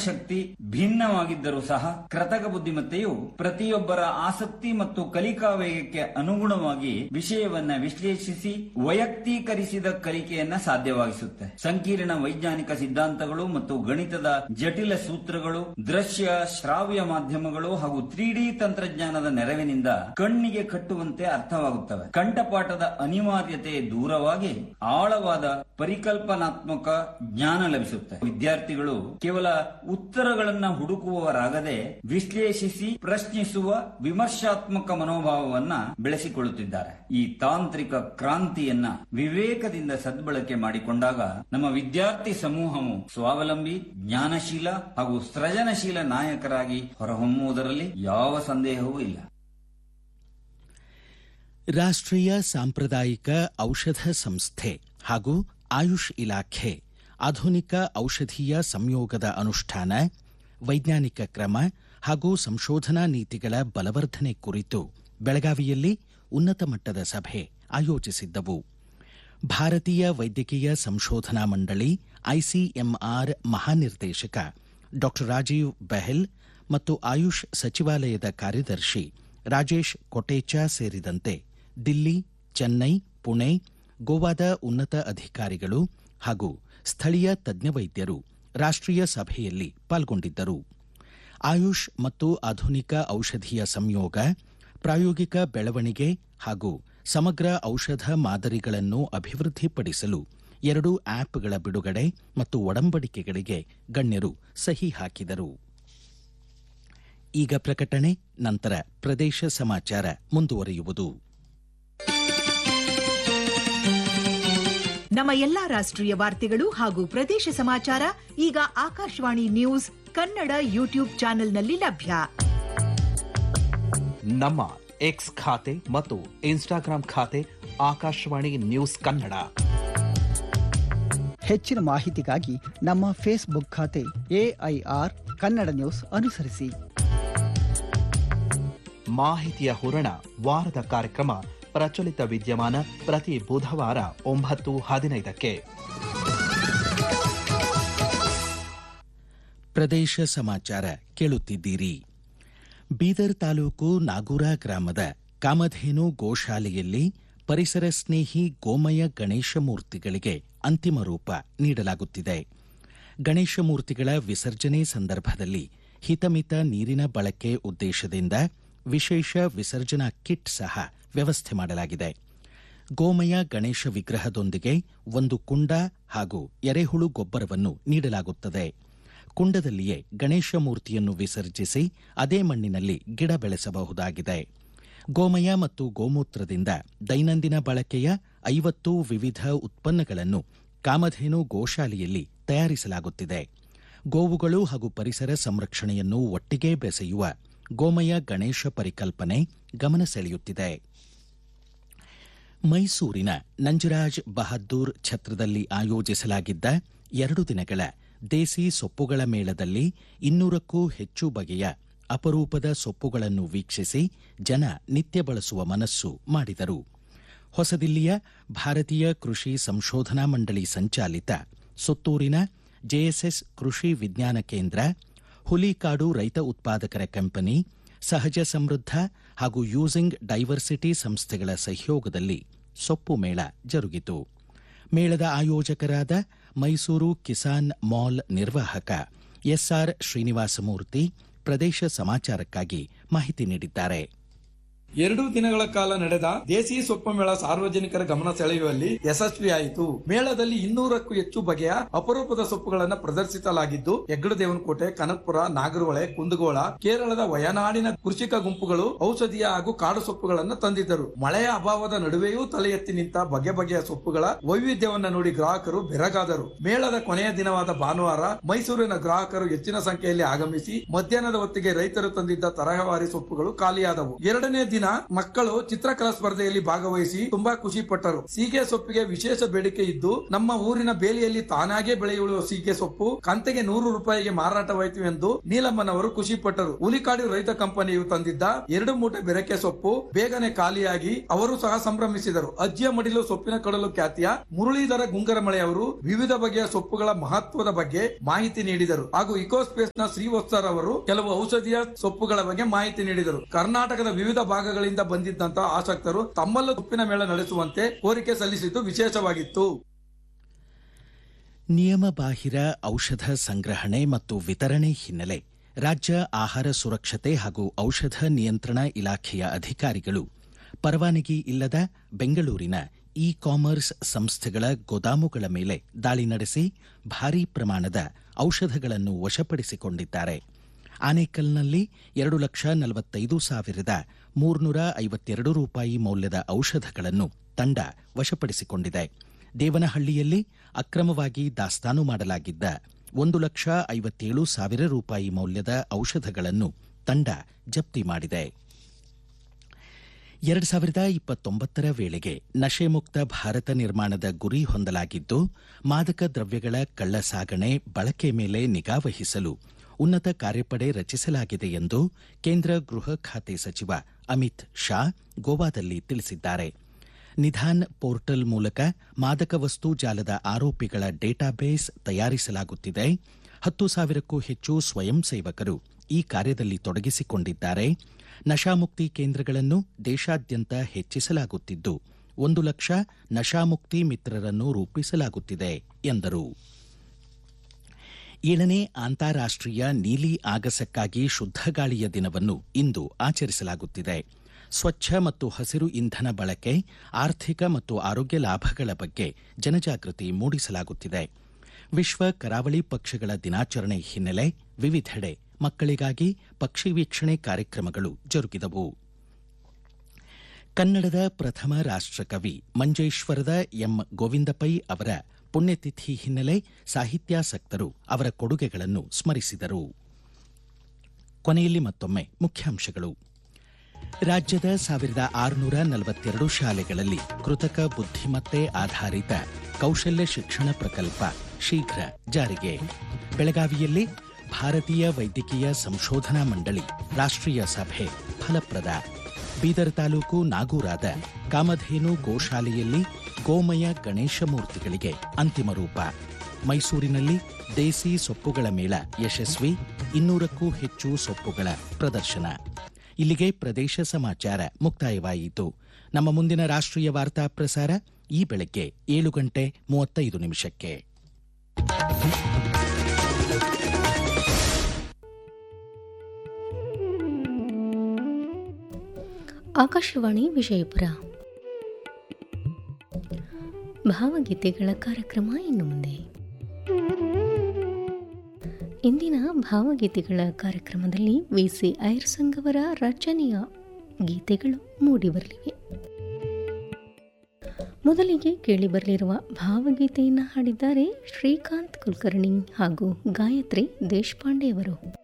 ಶಕ್ತಿ ಭಿನ್ನವಾಗಿದ್ದರೂ ಸಹ ಕೃತಕ ಬುದ್ಧಿಮತ್ತೆಯು ಪ್ರತಿಯೊಬ್ಬರ ಆಸಕ್ತಿ ಮತ್ತು ಕಲಿಕಾ ವೇಗಕ್ಕೆ ಅನುಗುಣವಾಗಿ ವಿಷಯವನ್ನ ವಿಶ್ಲೇಷಿಸಿ ವೈಯಕ್ತೀಕರಿಸಿದ ಕಲಿಕೆಯನ್ನ ಸಾಧ್ಯವಾಗಿಸುತ್ತೆ ಸಂಕೀರ್ಣ ವೈಜ್ಞಾನಿಕ ಸಿದ್ಧಾಂತಗಳು ಮತ್ತು ಗಣಿತದ ಜಟಿಲ ಸೂತ್ರಗಳು ದೃಶ್ಯ ಶ್ರಾವ್ಯ ಮಾಧ್ಯಮಗಳು ಹಾಗೂ ತ್ರೀ ಡಿ ತಂತ್ರಜ್ಞಾನದ ನೆರವಿನಿಂದ ಕಣ್ಣಿಗೆ ಕಟ್ಟುವಂತೆ ಅರ್ಥವಾಗುತ್ತವೆ ಕಂಠಪಾಠದ ಅನಿವಾರ್ಯತೆ ದೂರವಾಗಿ ಆಳವಾದ ಪರಿಕಲ್ಪನಾತ್ಮಕ ಜ್ಞಾನ ಲಭಿಸುತ್ತೆ ವಿದ್ಯಾರ್ಥಿಗಳು ಕೇವಲ ಉತ್ತರಗಳನ್ನ ಹುಡುಕುವವರಾಗದೆ ವಿಶ್ಲೇಷಿಸಿ ಪ್ರಶ್ನಿಸುವ ವಿಮರ್ಶಾತ್ಮಕ ಮನೋಭಾವವನ್ನ ಬೆಳೆಸಿಕೊಳ್ಳುತ್ತಿದ್ದಾರೆ ಈ ತಾಂತ್ರಿಕ ಕ್ರಾಂತಿಯನ್ನ ವಿವೇಕದಿಂದ ಸದ್ಬಳಕೆ ಮಾಡಿಕೊಂಡಾಗ ನಮ್ಮ ವಿದ್ಯಾರ್ಥಿ ಸಮೂಹವು ಸ್ವಾವಲಂಬಿ ಜ್ಞಾನಶೀಲ ಹಾಗೂ ಸೃಜನಶೀಲ ನಾಯಕರಾಗಿ ಹೊರಹೊಮ್ಮುವುದರಲ್ಲಿ ಯಾವ ಸಂದೇಹವೂ ಇಲ್ಲ ರಾಷ್ಟ್ರೀಯ ಸಾಂಪ್ರದಾಯಿಕ ಔಷಧ ಸಂಸ್ಥೆ ಹಾಗೂ ಆಯುಷ್ ಇಲಾಖೆ ಆಧುನಿಕ ಔಷಧೀಯ ಸಂಯೋಗದ ಅನುಷ್ಠಾನ ವೈಜ್ಞಾನಿಕ ಕ್ರಮ ಹಾಗೂ ಸಂಶೋಧನಾ ನೀತಿಗಳ ಬಲವರ್ಧನೆ ಕುರಿತು ಬೆಳಗಾವಿಯಲ್ಲಿ ಉನ್ನತ ಮಟ್ಟದ ಸಭೆ ಆಯೋಜಿಸಿದ್ದವು ಭಾರತೀಯ ವೈದ್ಯಕೀಯ ಸಂಶೋಧನಾ ಮಂಡಳಿ ಐಸಿಎಂಆರ್ ಮಹಾನಿರ್ದೇಶಕ ಡಾ ರಾಜೀವ್ ಬೆಹೆಲ್ ಮತ್ತು ಆಯುಷ್ ಸಚಿವಾಲಯದ ಕಾರ್ಯದರ್ಶಿ ರಾಜೇಶ್ ಕೊಟೇಚಾ ಸೇರಿದಂತೆ ದಿಲ್ಲಿ ಚೆನ್ನೈ ಪುಣೆ ಗೋವಾದ ಉನ್ನತ ಅಧಿಕಾರಿಗಳು ಹಾಗೂ ಸ್ಥಳೀಯ ತಜ್ಞ ವೈದ್ಯರು ರಾಷ್ಟ್ರೀಯ ಸಭೆಯಲ್ಲಿ ಪಾಲ್ಗೊಂಡಿದ್ದರು ಆಯುಷ್ ಮತ್ತು ಆಧುನಿಕ ಔಷಧೀಯ ಸಂಯೋಗ ಪ್ರಾಯೋಗಿಕ ಬೆಳವಣಿಗೆ ಹಾಗೂ ಸಮಗ್ರ ಔಷಧ ಮಾದರಿಗಳನ್ನು ಅಭಿವೃದ್ಧಿಪಡಿಸಲು ಎರಡು ಆಪ್ಗಳ ಬಿಡುಗಡೆ ಮತ್ತು ಒಡಂಬಡಿಕೆಗಳಿಗೆ ಗಣ್ಯರು ಸಹಿ ಹಾಕಿದರು ಈಗ ಪ್ರಕಟಣೆ ನಂತರ ಪ್ರದೇಶ ಸಮಾಚಾರ ಮುಂದುವರಿಯುವುದು ನಮ್ಮ ಎಲ್ಲಾ ರಾಷ್ಟ್ರೀಯ ವಾರ್ತೆಗಳು ಹಾಗೂ ಪ್ರದೇಶ ಸಮಾಚಾರ ಈಗ ಆಕಾಶವಾಣಿ ನ್ಯೂಸ್ ಕನ್ನಡ ಯೂಟ್ಯೂಬ್ ಚಾನೆಲ್ನಲ್ಲಿ ಲಭ್ಯ ನಮ್ಮ ಎಕ್ಸ್ ಖಾತೆ ಮತ್ತು ಇನ್ಸ್ಟಾಗ್ರಾಂ ಖಾತೆ ಆಕಾಶವಾಣಿ ನ್ಯೂಸ್ ಕನ್ನಡ ಹೆಚ್ಚಿನ ಮಾಹಿತಿಗಾಗಿ ನಮ್ಮ ಫೇಸ್ಬುಕ್ ಖಾತೆ ಎಐಆರ್ ಕನ್ನಡ ನ್ಯೂಸ್ ಅನುಸರಿಸಿ ಮಾಹಿತಿಯ ಹೂರಣ ವಾರದ ಕಾರ್ಯಕ್ರಮ ಪ್ರಚಲಿತ ವಿದ್ಯಮಾನ ಪ್ರತಿ ಬುಧವಾರ ಒಂಬತ್ತು ಹದಿನೈದಕ್ಕೆ ಪ್ರದೇಶ ಸಮಾಚಾರ ಕೇಳುತ್ತಿದ್ದೀರಿ ಬೀದರ್ ತಾಲೂಕು ನಾಗೂರ ಗ್ರಾಮದ ಕಾಮಧೇನು ಗೋಶಾಲೆಯಲ್ಲಿ ಪರಿಸರ ಸ್ನೇಹಿ ಗೋಮಯ ಗಣೇಶ ಮೂರ್ತಿಗಳಿಗೆ ಅಂತಿಮ ರೂಪ ನೀಡಲಾಗುತ್ತಿದೆ ಗಣೇಶ ಮೂರ್ತಿಗಳ ವಿಸರ್ಜನೆ ಸಂದರ್ಭದಲ್ಲಿ ಹಿತಮಿತ ನೀರಿನ ಬಳಕೆ ಉದ್ದೇಶದಿಂದ ವಿಶೇಷ ವಿಸರ್ಜನಾ ಕಿಟ್ ಸಹ ವ್ಯವಸ್ಥೆ ಮಾಡಲಾಗಿದೆ ಗೋಮಯ ಗಣೇಶ ವಿಗ್ರಹದೊಂದಿಗೆ ಒಂದು ಕುಂಡ ಹಾಗೂ ಎರೆಹುಳು ಗೊಬ್ಬರವನ್ನು ನೀಡಲಾಗುತ್ತದೆ ಕುಂಡದಲ್ಲಿಯೇ ಗಣೇಶ ಮೂರ್ತಿಯನ್ನು ವಿಸರ್ಜಿಸಿ ಅದೇ ಮಣ್ಣಿನಲ್ಲಿ ಗಿಡ ಬೆಳೆಸಬಹುದಾಗಿದೆ ಗೋಮಯ ಮತ್ತು ಗೋಮೂತ್ರದಿಂದ ದೈನಂದಿನ ಬಳಕೆಯ ಐವತ್ತು ವಿವಿಧ ಉತ್ಪನ್ನಗಳನ್ನು ಕಾಮಧೇನು ಗೋಶಾಲೆಯಲ್ಲಿ ತಯಾರಿಸಲಾಗುತ್ತಿದೆ ಗೋವುಗಳು ಹಾಗೂ ಪರಿಸರ ಸಂರಕ್ಷಣೆಯನ್ನು ಒಟ್ಟಿಗೆ ಬೆಸೆಯುವ ಗೋಮಯ ಗಣೇಶ ಪರಿಕಲ್ಪನೆ ಗಮನ ಸೆಳೆಯುತ್ತಿದೆ ಮೈಸೂರಿನ ನಂಜರಾಜ್ ಬಹದ್ದೂರ್ ಛತ್ರದಲ್ಲಿ ಆಯೋಜಿಸಲಾಗಿದ್ದ ಎರಡು ದಿನಗಳ ದೇಸಿ ಸೊಪ್ಪುಗಳ ಮೇಳದಲ್ಲಿ ಇನ್ನೂರಕ್ಕೂ ಹೆಚ್ಚು ಬಗೆಯ ಅಪರೂಪದ ಸೊಪ್ಪುಗಳನ್ನು ವೀಕ್ಷಿಸಿ ಜನ ನಿತ್ಯ ಬಳಸುವ ಮನಸ್ಸು ಮಾಡಿದರು ಹೊಸದಿಲ್ಲಿಯ ಭಾರತೀಯ ಕೃಷಿ ಸಂಶೋಧನಾ ಮಂಡಳಿ ಸಂಚಾಲಿತ ಸುತ್ತೂರಿನ ಜೆಎಸ್ಎಸ್ ಕೃಷಿ ವಿಜ್ಞಾನ ಕೇಂದ್ರ ಹುಲಿಕಾಡು ರೈತ ಉತ್ಪಾದಕರ ಕಂಪನಿ ಸಹಜ ಸಮೃದ್ಧ ಹಾಗೂ ಯೂಸಿಂಗ್ ಡೈವರ್ಸಿಟಿ ಸಂಸ್ಥೆಗಳ ಸಹಯೋಗದಲ್ಲಿ ಸೊಪ್ಪು ಮೇಳ ಜರುಗಿತು ಮೇಳದ ಆಯೋಜಕರಾದ ಮೈಸೂರು ಕಿಸಾನ್ ಮಾಲ್ ನಿರ್ವಾಹಕ ಎಸ್ಆರ್ ಶ್ರೀನಿವಾಸಮೂರ್ತಿ ಪ್ರದೇಶ ಸಮಾಚಾರಕ್ಕಾಗಿ ಮಾಹಿತಿ ನೀಡಿದ್ದಾರೆ ಎರಡು ದಿನಗಳ ಕಾಲ ನಡೆದ ದೇಸಿ ಸೊಪ್ಪು ಮೇಳ ಸಾರ್ವಜನಿಕರ ಗಮನ ಸೆಳೆಯುವಲ್ಲಿ ಯಶಸ್ವಿಯಾಯಿತು ಮೇಳದಲ್ಲಿ ಇನ್ನೂರಕ್ಕೂ ಹೆಚ್ಚು ಬಗೆಯ ಅಪರೂಪದ ಸೊಪ್ಪುಗಳನ್ನು ಪ್ರದರ್ಶಿಸಲಾಗಿದ್ದು ಹೆಗ್ಗಡ ದೇವನಕೋಟೆ ಕನಕಪುರ ನಾಗರಹೊಳೆ ಕುಂದಗೋಳ ಕೇರಳದ ವಯನಾಡಿನ ಕೃಷಿಕ ಗುಂಪುಗಳು ಔಷಧೀಯ ಹಾಗೂ ಕಾಡು ಸೊಪ್ಪುಗಳನ್ನು ತಂದಿದ್ದರು ಮಳೆಯ ಅಭಾವದ ನಡುವೆಯೂ ತಲೆ ಎತ್ತಿ ನಿಂತ ಬಗೆ ಬಗೆಯ ಸೊಪ್ಪುಗಳ ವೈವಿಧ್ಯವನ್ನ ನೋಡಿ ಗ್ರಾಹಕರು ಬೆರಗಾದರು ಮೇಳದ ಕೊನೆಯ ದಿನವಾದ ಭಾನುವಾರ ಮೈಸೂರಿನ ಗ್ರಾಹಕರು ಹೆಚ್ಚಿನ ಸಂಖ್ಯೆಯಲ್ಲಿ ಆಗಮಿಸಿ ಮಧ್ಯಾಹ್ನದ ಹೊತ್ತಿಗೆ ರೈತರು ತಂದಿದ್ದ ತರಹವಾರಿ ಸೊಪ್ಪುಗಳು ಖಾಲಿಯಾದವು ಎರಡನೇ ದಿನ ದಿನ ಮಕ್ಕಳು ಚಿತ್ರಕಲಾ ಸ್ಪರ್ಧೆಯಲ್ಲಿ ಭಾಗವಹಿಸಿ ತುಂಬಾ ಖುಷಿ ಪಟ್ಟರು ಸೀಗೆ ಸೊಪ್ಪಿಗೆ ವಿಶೇಷ ಬೇಡಿಕೆ ಇದ್ದು ನಮ್ಮ ಊರಿನ ಬೇಲಿಯಲ್ಲಿ ತಾನಾಗೆ ಬೆಳೆಯುವ ಸೀಗೆ ಸೊಪ್ಪು ಕಂತೆಗೆ ನೂರು ರೂಪಾಯಿಗೆ ಮಾರಾಟವಾಯಿತು ಎಂದು ನೀಲಮ್ಮನವರು ಖುಷಿ ಪಟ್ಟರು ಹುಲಿಕಾಡು ರೈತ ಕಂಪನಿಯು ತಂದಿದ್ದ ಎರಡು ಮೂಟೆ ಬೆರಕೆ ಸೊಪ್ಪು ಬೇಗನೆ ಖಾಲಿಯಾಗಿ ಅವರು ಸಹ ಸಂಭ್ರಮಿಸಿದರು ಅಜ್ಜಿಯ ಮಡಿಲು ಸೊಪ್ಪಿನ ಕಡಲು ಖ್ಯಾತಿಯ ಮುರಳೀಧರ ಗುಂಗರಮಳೆ ಅವರು ವಿವಿಧ ಬಗೆಯ ಸೊಪ್ಪುಗಳ ಮಹತ್ವದ ಬಗ್ಗೆ ಮಾಹಿತಿ ನೀಡಿದರು ಹಾಗೂ ಇಕೋಸ್ಪೇಸ್ ನ ಶ್ರೀವತ್ಸರ್ ಅವರು ಕೆಲವು ಔಷಧೀಯ ಸೊಪ್ಪುಗಳ ಬಗ್ಗೆ ಮಾಹಿತಿ ನೀಡಿದರು ಕರ್ನಾಟಕದ ವಿವಿಧ ಭಾಗಗಳಿಂದ ಬಂದಿದ್ದಂತಹ ಆಸಕ್ತರು ತಮ್ಮಲ್ಲೂ ಸೊಪ್ಪಿನ ಮೇಳ ನಡೆಸುವಂತೆ ಕೋರಿಕೆ ಸಲ್ಲಿಸಿದ್ದು ವಿಶೇಷವಾಗಿತ್ತು ನಿಯಮಬಾಹಿರ ಔಷಧ ಸಂಗ್ರಹಣೆ ಮತ್ತು ವಿತರಣೆ ಹಿನ್ನೆಲೆ ರಾಜ್ಯ ಆಹಾರ ಸುರಕ್ಷತೆ ಹಾಗೂ ಔಷಧ ನಿಯಂತ್ರಣ ಇಲಾಖೆಯ ಅಧಿಕಾರಿಗಳು ಪರವಾನಗಿ ಇಲ್ಲದ ಬೆಂಗಳೂರಿನ ಇ ಕಾಮರ್ಸ್ ಸಂಸ್ಥೆಗಳ ಗೋದಾಮುಗಳ ಮೇಲೆ ದಾಳಿ ನಡೆಸಿ ಭಾರೀ ಪ್ರಮಾಣದ ಔಷಧಗಳನ್ನು ವಶಪಡಿಸಿಕೊಂಡಿದ್ದಾರೆ ಆನೇಕಲ್ನಲ್ಲಿ ಎರಡು ಲಕ್ಷ ನಲವತ್ತೈದು ಸಾವಿರದ ಮೂರ್ನೂರ ಐವತ್ತೆರಡು ರೂಪಾಯಿ ಮೌಲ್ಯದ ಔಷಧಗಳನ್ನು ತಂಡ ವಶಪಡಿಸಿಕೊಂಡಿದೆ ದೇವನಹಳ್ಳಿಯಲ್ಲಿ ಅಕ್ರಮವಾಗಿ ದಾಸ್ತಾನು ಮಾಡಲಾಗಿದ್ದ ಒಂದು ಲಕ್ಷ ಐವತ್ತೇಳು ಸಾವಿರ ರೂಪಾಯಿ ಮೌಲ್ಯದ ಔಷಧಗಳನ್ನು ತಂಡ ಜಪ್ತಿ ಮಾಡಿದೆ ಎರಡು ಸಾವಿರದ ಇಪ್ಪತ್ತೊಂಬತ್ತರ ವೇಳೆಗೆ ನಶೆಮುಕ್ತ ಭಾರತ ನಿರ್ಮಾಣದ ಗುರಿ ಹೊಂದಲಾಗಿದ್ದು ಮಾದಕ ದ್ರವ್ಯಗಳ ಕಳ್ಳ ಸಾಗಣೆ ಬಳಕೆ ಮೇಲೆ ನಿಗಾವಹಿಸಲು ಉನ್ನತ ಕಾರ್ಯಪಡೆ ರಚಿಸಲಾಗಿದೆ ಎಂದು ಕೇಂದ್ರ ಗೃಹ ಖಾತೆ ಸಚಿವ ಅಮಿತ್ ಶಾ ಗೋವಾದಲ್ಲಿ ತಿಳಿಸಿದ್ದಾರೆ ನಿಧಾನ್ ಪೋರ್ಟಲ್ ಮೂಲಕ ಮಾದಕ ವಸ್ತು ಜಾಲದ ಆರೋಪಿಗಳ ಡೇಟಾಬೇಸ್ ತಯಾರಿಸಲಾಗುತ್ತಿದೆ ಹತ್ತು ಸಾವಿರಕ್ಕೂ ಹೆಚ್ಚು ಸ್ವಯಂ ಸೇವಕರು ಈ ಕಾರ್ಯದಲ್ಲಿ ತೊಡಗಿಸಿಕೊಂಡಿದ್ದಾರೆ ನಶಾಮುಕ್ತಿ ಕೇಂದ್ರಗಳನ್ನು ದೇಶಾದ್ಯಂತ ಹೆಚ್ಚಿಸಲಾಗುತ್ತಿದ್ದು ಒಂದು ಲಕ್ಷ ನಶಾಮುಕ್ತಿ ಮಿತ್ರರನ್ನು ರೂಪಿಸಲಾಗುತ್ತಿದೆ ಎಂದರು ಏಳನೇ ಅಂತಾರಾಷ್ಟೀಯ ನೀಲಿ ಆಗಸಕ್ಕಾಗಿ ಶುದ್ಧ ಗಾಳಿಯ ದಿನವನ್ನು ಇಂದು ಆಚರಿಸಲಾಗುತ್ತಿದೆ ಸ್ವಚ್ಛ ಮತ್ತು ಹಸಿರು ಇಂಧನ ಬಳಕೆ ಆರ್ಥಿಕ ಮತ್ತು ಆರೋಗ್ಯ ಲಾಭಗಳ ಬಗ್ಗೆ ಜನಜಾಗೃತಿ ಮೂಡಿಸಲಾಗುತ್ತಿದೆ ವಿಶ್ವ ಕರಾವಳಿ ಪಕ್ಷಿಗಳ ದಿನಾಚರಣೆ ಹಿನ್ನೆಲೆ ವಿವಿಧೆಡೆ ಮಕ್ಕಳಿಗಾಗಿ ಪಕ್ಷಿ ವೀಕ್ಷಣೆ ಕಾರ್ಯಕ್ರಮಗಳು ಜರುಗಿದವು ಕನ್ನಡದ ಪ್ರಥಮ ರಾಷ್ಟ್ರಕವಿ ಮಂಜೇಶ್ವರದ ಎಂ ಗೋವಿಂದ ಪೈ ಅವರ ಪುಣ್ಯತಿಥಿ ಹಿನ್ನೆಲೆ ಸಾಹಿತ್ಯಾಸಕ್ತರು ಅವರ ಕೊಡುಗೆಗಳನ್ನು ಸ್ಮರಿಸಿದರು ಕೊನೆಯಲ್ಲಿ ಮತ್ತೊಮ್ಮೆ ಮುಖ್ಯಾಂಶಗಳು ರಾಜ್ಯದ ಸಾವಿರದ ಆರುನೂರ ನಲವತ್ತೆರಡು ಶಾಲೆಗಳಲ್ಲಿ ಕೃತಕ ಬುದ್ಧಿಮತ್ತೆ ಆಧಾರಿತ ಕೌಶಲ್ಯ ಶಿಕ್ಷಣ ಪ್ರಕಲ್ಪ ಶೀಘ್ರ ಜಾರಿಗೆ ಬೆಳಗಾವಿಯಲ್ಲಿ ಭಾರತೀಯ ವೈದ್ಯಕೀಯ ಸಂಶೋಧನಾ ಮಂಡಳಿ ರಾಷ್ಟ್ರೀಯ ಸಭೆ ಫಲಪ್ರದ ಬೀದರ್ ತಾಲೂಕು ನಾಗೂರಾದ ಕಾಮಧೇನು ಗೋಶಾಲೆಯಲ್ಲಿ ಗೋಮಯ ಗಣೇಶ ಮೂರ್ತಿಗಳಿಗೆ ಅಂತಿಮ ರೂಪ ಮೈಸೂರಿನಲ್ಲಿ ದೇಸಿ ಸೊಪ್ಪುಗಳ ಮೇಳ ಯಶಸ್ವಿ ಇನ್ನೂರಕ್ಕೂ ಹೆಚ್ಚು ಸೊಪ್ಪುಗಳ ಪ್ರದರ್ಶನ ಇಲ್ಲಿಗೆ ಪ್ರದೇಶ ಸಮಾಚಾರ ಮುಕ್ತಾಯವಾಯಿತು ನಮ್ಮ ಮುಂದಿನ ರಾಷ್ಟ್ರೀಯ ವಾರ್ತಾ ಪ್ರಸಾರ ಈ ಬೆಳಗ್ಗೆ ಏಳು ಗಂಟೆ ಮೂವತ್ತೈದು ನಿಮಿಷಕ್ಕೆ ಆಕಾಶವಾಣಿ ವಿಜಯಪುರ ಭಾವಗೀತೆಗಳ ಕಾರ್ಯಕ್ರಮ ಇನ್ನು ಮುಂದೆ ಇಂದಿನ ಭಾವಗೀತೆಗಳ ಕಾರ್ಯಕ್ರಮದಲ್ಲಿ ವಿ ಸಿ ಐರ್ ಸಂಘವರ ರಚನೆಯ ಗೀತೆಗಳು ಮೂಡಿಬರಲಿವೆ ಮೊದಲಿಗೆ ಕೇಳಿಬರಲಿರುವ ಭಾವಗೀತೆಯನ್ನು ಹಾಡಿದ್ದಾರೆ ಶ್ರೀಕಾಂತ್ ಕುಲಕರ್ಣಿ ಹಾಗೂ ಗಾಯತ್ರಿ ದೇಶಪಾಂಡೆಯವರು